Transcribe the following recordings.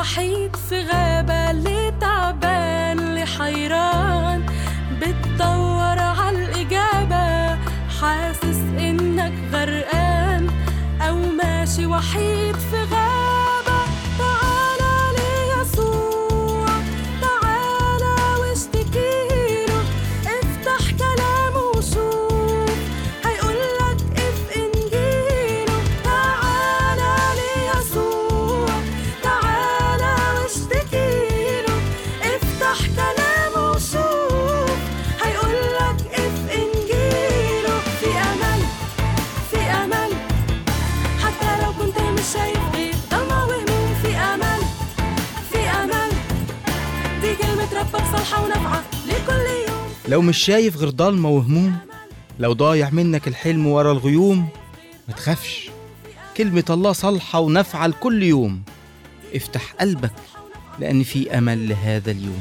وحيد في غابة اللي تعبان اللي حيران بتدور عالإجابة حاسس إنك غرقان أو ماشي وحيد في غابة تعالى ليسوع تعالى واشتكيله افتح كلامه وشوف هيقولك اف انجيله تعالى ليسوع تعالى واشتكيله افتح كلامه وشوف هيقولك اف انجيله في امل في امل حتى لو كنت مش شايف غير ضلمة وهموم في امل في امل دي كلمة ربك صالحة ونافعة لكل يوم لو مش شايف غير ضلمة وهموم لو ضايع منك الحلم ورا الغيوم ما تخافش كلمة الله صالحة ونافعة لكل يوم افتح قلبك لأن في أمل لهذا اليوم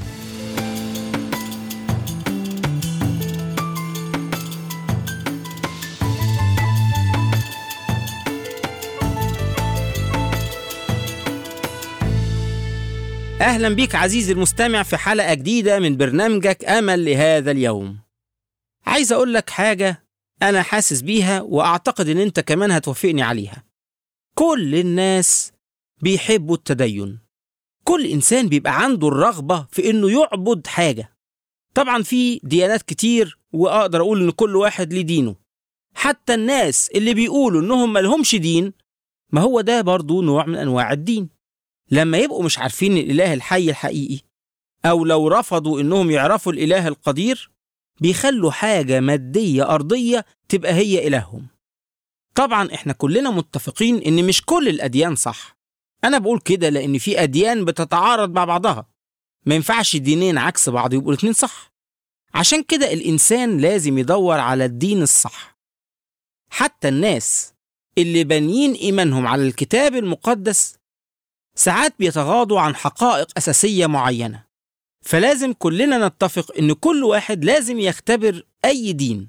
أهلا بيك عزيزي المستمع في حلقة جديدة من برنامجك أمل لهذا اليوم عايز أقول لك حاجة أنا حاسس بيها وأعتقد إن أنت كمان هتوافقني عليها كل الناس بيحبوا التدين كل إنسان بيبقى عنده الرغبة في إنه يعبد حاجة طبعا في ديانات كتير وأقدر أقول إن كل واحد ليه دينه حتى الناس اللي بيقولوا إنهم ملهمش دين ما هو ده برضو نوع من أنواع الدين لما يبقوا مش عارفين الإله الحي الحقيقي أو لو رفضوا إنهم يعرفوا الإله القدير بيخلوا حاجة مادية أرضية تبقى هي إلههم طبعا إحنا كلنا متفقين إن مش كل الأديان صح أنا بقول كده لأن في أديان بتتعارض مع بعضها ما ينفعش دينين عكس بعض يبقوا الاتنين صح عشان كده الإنسان لازم يدور على الدين الصح حتى الناس اللي بانيين إيمانهم على الكتاب المقدس ساعات بيتغاضوا عن حقائق أساسية معينة فلازم كلنا نتفق إن كل واحد لازم يختبر أي دين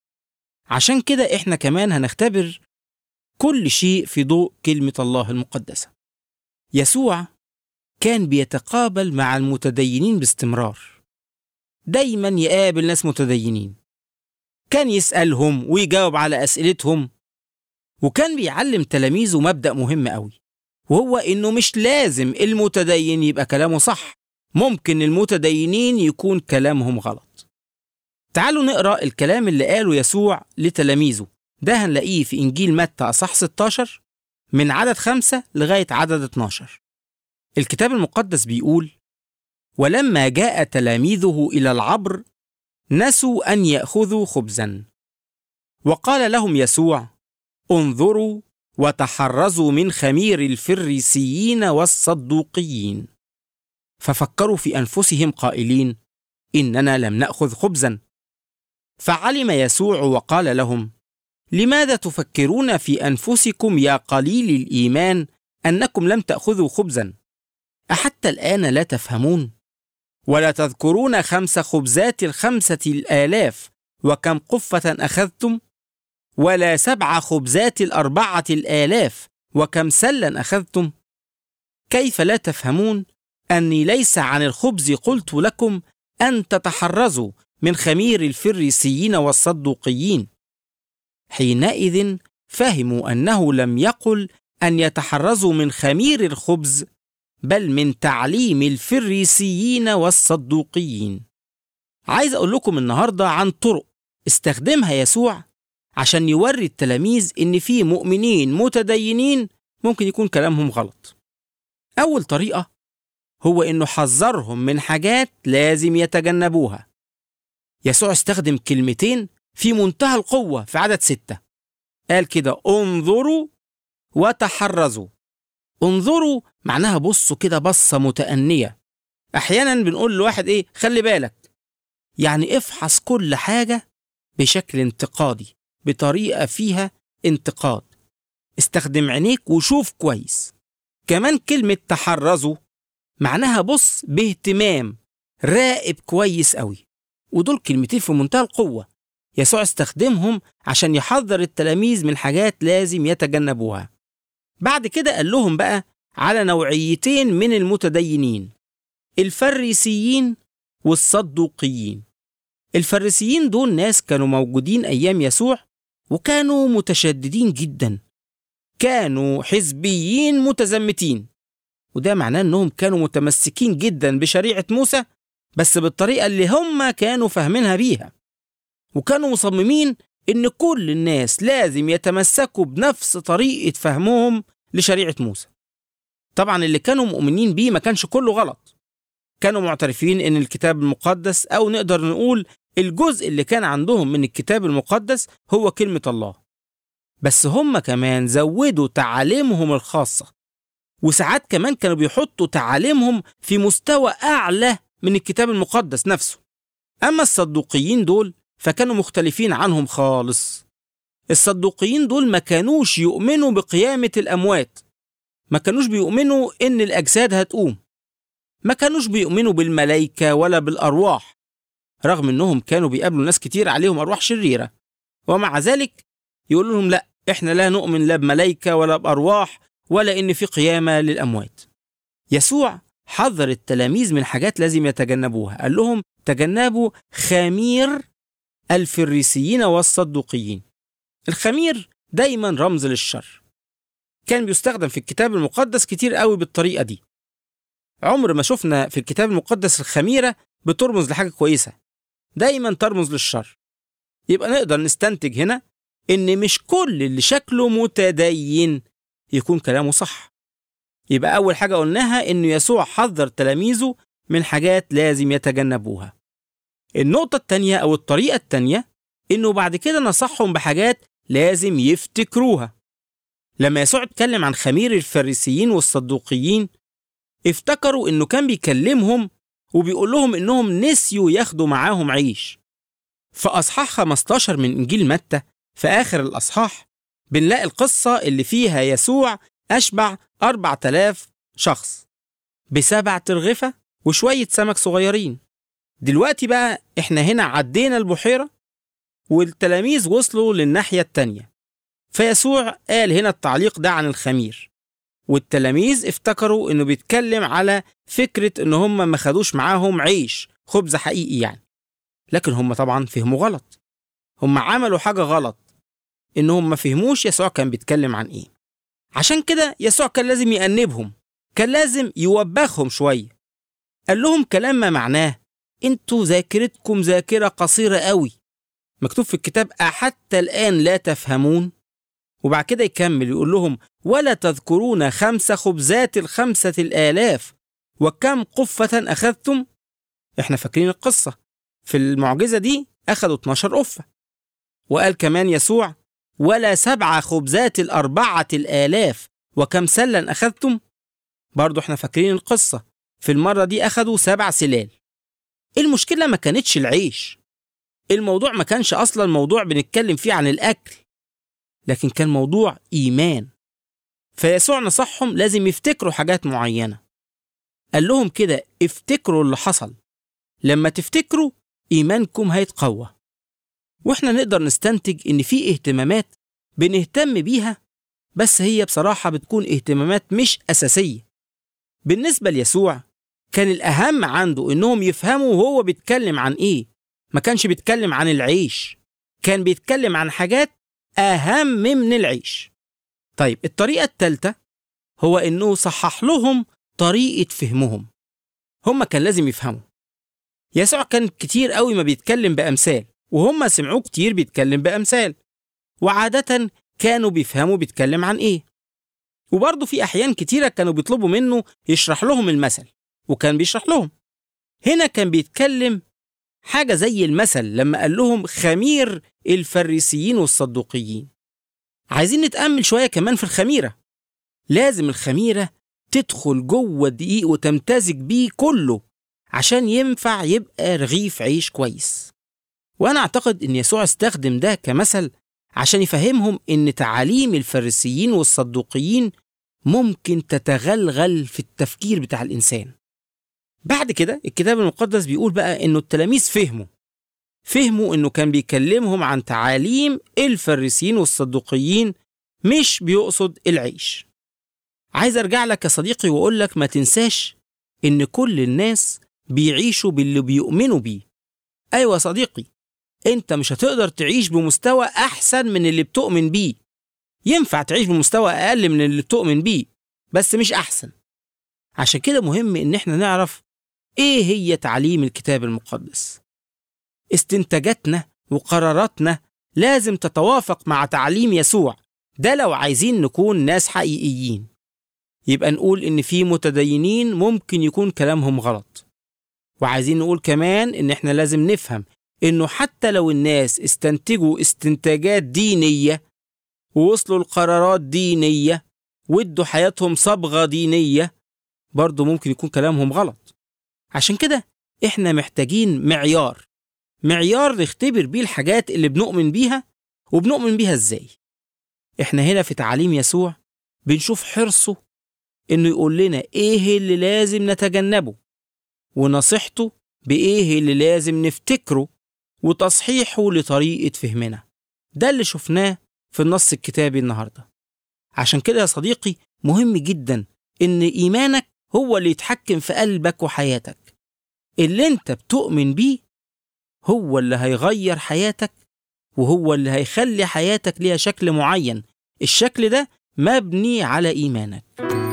عشان كده إحنا كمان هنختبر كل شيء في ضوء كلمة الله المقدسة يسوع كان بيتقابل مع المتدينين باستمرار دايما يقابل ناس متدينين كان يسألهم ويجاوب على أسئلتهم وكان بيعلم تلاميذه مبدأ مهم قوي وهو إنه مش لازم المتدين يبقى كلامه صح ممكن المتدينين يكون كلامهم غلط تعالوا نقرأ الكلام اللي قاله يسوع لتلاميذه ده هنلاقيه في إنجيل متى أصح 16 من عدد خمسة لغاية عدد 12 الكتاب المقدس بيقول ولما جاء تلاميذه إلى العبر نسوا أن يأخذوا خبزا وقال لهم يسوع انظروا وتحرزوا من خمير الفريسيين والصدوقيين ففكروا في انفسهم قائلين اننا لم ناخذ خبزا فعلم يسوع وقال لهم لماذا تفكرون في انفسكم يا قليل الايمان انكم لم تاخذوا خبزا احتى الان لا تفهمون ولا تذكرون خمس خبزات الخمسه الالاف وكم قفه اخذتم ولا سبع خبزات الأربعة الآلاف وكم سلا أخذتم؟ كيف لا تفهمون أني ليس عن الخبز قلت لكم أن تتحرزوا من خمير الفريسيين والصدوقيين حينئذ فهموا أنه لم يقل أن يتحرزوا من خمير الخبز بل من تعليم الفريسيين والصدوقيين عايز أقول لكم النهاردة عن طرق استخدمها يسوع عشان يوري التلاميذ إن في مؤمنين متدينين ممكن يكون كلامهم غلط. أول طريقة هو إنه حذرهم من حاجات لازم يتجنبوها. يسوع استخدم كلمتين في منتهى القوة في عدد ستة. قال كده انظروا وتحرزوا. انظروا معناها بصوا كده بصة متأنية. أحيانا بنقول لواحد إيه خلي بالك. يعني افحص كل حاجة بشكل انتقادي. بطريقة فيها انتقاد استخدم عينيك وشوف كويس كمان كلمة تحرزوا معناها بص باهتمام راقب كويس قوي ودول كلمتين في منتهى القوة يسوع استخدمهم عشان يحذر التلاميذ من حاجات لازم يتجنبوها بعد كده قال لهم بقى على نوعيتين من المتدينين الفريسيين والصدوقيين الفريسيين دول ناس كانوا موجودين أيام يسوع وكانوا متشددين جدا كانوا حزبيين متزمتين وده معناه انهم كانوا متمسكين جدا بشريعة موسى بس بالطريقة اللي هم كانوا فاهمينها بيها وكانوا مصممين ان كل الناس لازم يتمسكوا بنفس طريقة فهمهم لشريعة موسى طبعا اللي كانوا مؤمنين بيه ما كانش كله غلط كانوا معترفين ان الكتاب المقدس او نقدر نقول الجزء اللي كان عندهم من الكتاب المقدس هو كلمة الله بس هم كمان زودوا تعاليمهم الخاصة وساعات كمان كانوا بيحطوا تعاليمهم في مستوى أعلى من الكتاب المقدس نفسه أما الصدوقيين دول فكانوا مختلفين عنهم خالص الصدوقيين دول ما كانوش يؤمنوا بقيامة الأموات ما كانوش بيؤمنوا إن الأجساد هتقوم ما كانوش بيؤمنوا بالملائكة ولا بالأرواح رغم إنهم كانوا بيقابلوا ناس كتير عليهم أرواح شريرة ومع ذلك يقول لهم لا إحنا لا نؤمن لا بملائكة ولا بأرواح ولا إن في قيامة للأموات يسوع حذر التلاميذ من حاجات لازم يتجنبوها قال لهم تجنبوا خمير الفريسيين والصدوقيين الخمير دايما رمز للشر كان بيستخدم في الكتاب المقدس كتير قوي بالطريقة دي عمر ما شفنا في الكتاب المقدس الخميرة بترمز لحاجة كويسة دايما ترمز للشر يبقى نقدر نستنتج هنا إن مش كل اللي شكله متدين يكون كلامه صح يبقى أول حاجة قلناها إنه يسوع حذر تلاميذه من حاجات لازم يتجنبوها النقطة التانية أو الطريقة التانية إنه بعد كده نصحهم بحاجات لازم يفتكروها لما يسوع اتكلم عن خمير الفريسيين والصدوقيين افتكروا إنه كان بيكلمهم وبيقول لهم إنهم نسيوا ياخدوا معاهم عيش في أصحاح 15 من إنجيل متى في آخر الأصحاح بنلاقي القصة اللي فيها يسوع أشبع أربع تلاف شخص بسبع ترغفة وشوية سمك صغيرين دلوقتي بقى إحنا هنا عدينا البحيرة والتلاميذ وصلوا للناحية التانية فيسوع قال هنا التعليق ده عن الخمير والتلاميذ افتكروا انه بيتكلم على فكرة ان هم ما خدوش معاهم عيش خبز حقيقي يعني لكن هم طبعا فهموا غلط هم عملوا حاجة غلط انهم ما فهموش يسوع كان بيتكلم عن ايه عشان كده يسوع كان لازم يأنبهم كان لازم يوبخهم شوية قال لهم كلام ما معناه انتوا ذاكرتكم ذاكرة قصيرة قوي مكتوب في الكتاب أحتى الآن لا تفهمون وبعد كده يكمل يقول لهم ولا تذكرون خمس خبزات الخمسة الآلاف وكم قفة أخذتم احنا فاكرين القصة في المعجزة دي أخذوا 12 قفة وقال كمان يسوع ولا سبع خبزات الأربعة الآلاف وكم سلا أخذتم برضو احنا فاكرين القصة في المرة دي أخذوا سبع سلال المشكلة ما كانتش العيش الموضوع ما كانش أصلا موضوع بنتكلم فيه عن الأكل لكن كان موضوع إيمان فيسوع نصحهم لازم يفتكروا حاجات معينة قال لهم كده افتكروا اللي حصل لما تفتكروا إيمانكم هيتقوى وإحنا نقدر نستنتج إن في اهتمامات بنهتم بيها بس هي بصراحة بتكون اهتمامات مش أساسية بالنسبة ليسوع كان الأهم عنده إنهم يفهموا هو بيتكلم عن إيه ما كانش بيتكلم عن العيش كان بيتكلم عن حاجات أهم من العيش طيب الطريقة الثالثة هو إنه صحح لهم طريقة فهمهم هم كان لازم يفهموا يسوع كان كتير قوي ما بيتكلم بأمثال وهم سمعوه كتير بيتكلم بأمثال وعادة كانوا بيفهموا بيتكلم عن إيه وبرضه في أحيان كتيرة كانوا بيطلبوا منه يشرح لهم المثل وكان بيشرح لهم هنا كان بيتكلم حاجة زي المثل لما قال لهم خمير الفريسيين والصدوقيين عايزين نتأمل شوية كمان في الخميرة لازم الخميرة تدخل جوه الدقيق وتمتزج بيه كله عشان ينفع يبقى رغيف عيش كويس وأنا أعتقد إن يسوع استخدم ده كمثل عشان يفهمهم إن تعاليم الفريسيين والصدوقيين ممكن تتغلغل في التفكير بتاع الإنسان بعد كده الكتاب المقدس بيقول بقى إنه التلاميذ فهموا فهموا إنه كان بيكلمهم عن تعاليم الفريسيين والصدوقيين مش بيقصد العيش عايز ارجع لك يا صديقي واقول لك ما تنساش ان كل الناس بيعيشوا باللي بيؤمنوا بيه ايوه يا صديقي انت مش هتقدر تعيش بمستوى احسن من اللي بتؤمن بيه ينفع تعيش بمستوى اقل من اللي بتؤمن بيه بس مش احسن عشان كده مهم ان احنا نعرف ايه هي تعليم الكتاب المقدس استنتاجاتنا وقراراتنا لازم تتوافق مع تعليم يسوع ده لو عايزين نكون ناس حقيقيين يبقى نقول ان في متدينين ممكن يكون كلامهم غلط وعايزين نقول كمان ان احنا لازم نفهم انه حتى لو الناس استنتجوا استنتاجات دينيه ووصلوا لقرارات دينيه وادوا حياتهم صبغه دينيه برضه ممكن يكون كلامهم غلط عشان كده احنا محتاجين معيار معيار نختبر بيه الحاجات اللي بنؤمن بيها وبنؤمن بيها ازاي احنا هنا في تعاليم يسوع بنشوف حرصه انه يقول لنا ايه اللي لازم نتجنبه ونصيحته بايه اللي لازم نفتكره وتصحيحه لطريقة فهمنا ده اللي شفناه في النص الكتابي النهاردة عشان كده يا صديقي مهم جدا ان ايمانك هو اللي يتحكم في قلبك وحياتك اللي انت بتؤمن بيه هو اللي هيغير حياتك وهو اللي هيخلي حياتك ليها شكل معين الشكل ده مبني على ايمانك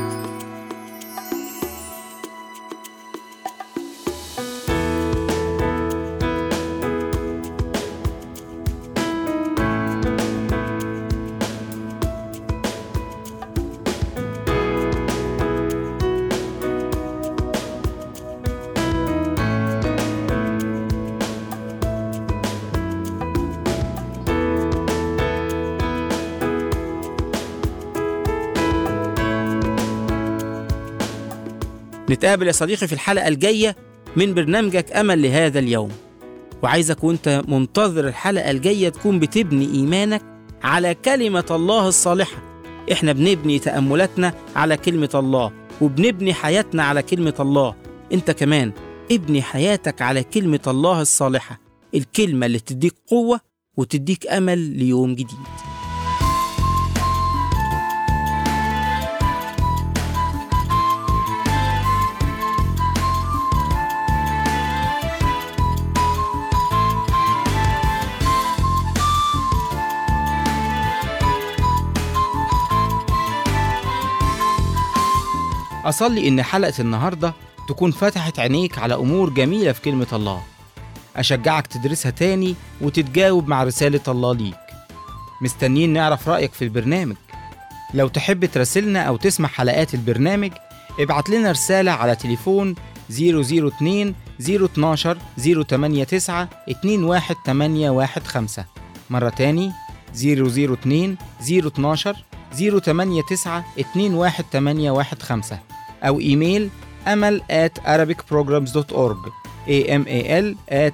نتقابل يا صديقي في الحلقة الجاية من برنامجك أمل لهذا اليوم وعايزك وانت منتظر الحلقة الجاية تكون بتبني إيمانك على كلمة الله الصالحة احنا بنبني تأملاتنا على كلمة الله وبنبني حياتنا على كلمة الله انت كمان ابني حياتك على كلمة الله الصالحة الكلمة اللي تديك قوة وتديك أمل ليوم جديد أصلي إن حلقة النهاردة تكون فتحت عينيك على أمور جميلة في كلمة الله أشجعك تدرسها تاني وتتجاوب مع رسالة الله ليك مستنيين نعرف رأيك في البرنامج لو تحب تراسلنا أو تسمع حلقات البرنامج ابعت لنا رسالة على تليفون 002 012 089 21815 مرة تاني 002 012 089 21815 أو إيميل أمل at arabicprograms.org amal at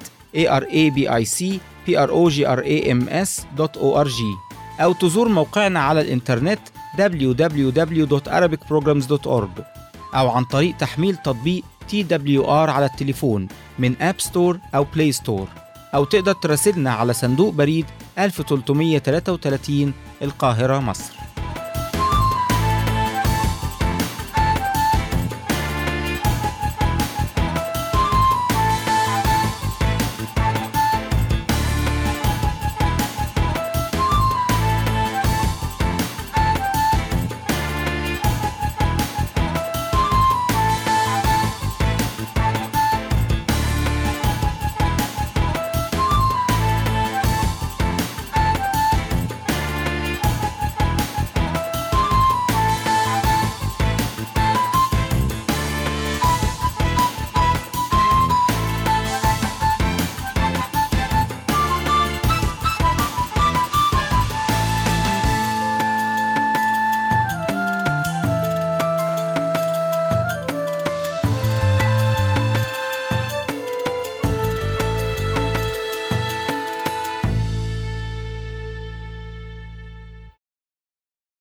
arabicprograms.org أو تزور موقعنا على الإنترنت www.arabicprograms.org أو عن طريق تحميل تطبيق TWR على التليفون من أب ستور أو بلاي ستور أو تقدر تراسلنا على صندوق بريد 1333 القاهرة مصر